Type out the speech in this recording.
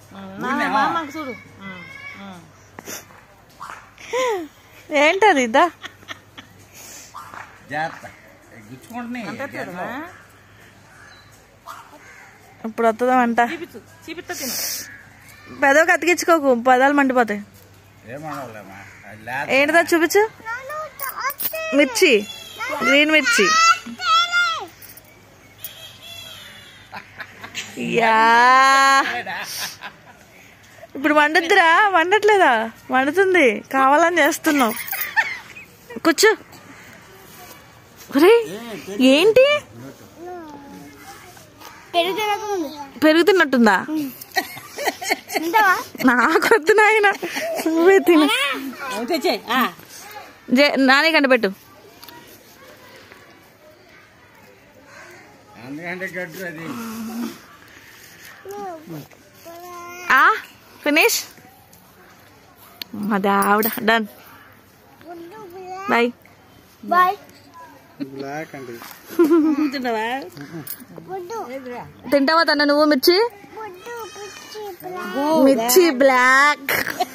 మాకు చూడు ఏంటది ఇద్దా జాగ్రత్త గుచ్చుకుంటున్నాయి గెడ్డలు. ఇప్పుడు వస్తుందామంట చూపించు చూపిస్తా తిను పెదవికి అతికించుకోకు పదాలు మండిపోతాయి ఏమనవులేమ్మా అది లేత. ఏంటిదో చూపించు మిర్చి గ్రీన్ మిర్చి యా ఇప్పుడు వండుద్దిరా వండట్లేదా వండుతుంది కావాలని చేస్తున్నావు కూర్చో ఒరే ఏంటి పెరుగుతున్నట్టుందా నాకొద్దు నాయన నువ్వే తిను తెచ్చాయి జే నాని కంట పెట్టు అందుకంటే గడ్డు అది ఆ ఫినిష్ అది ఆవిడ డన్ బాయ్ బాయ్ తింటావా తింటావా తన నువ్వు మిర్చి మిర్చి బ్లాక్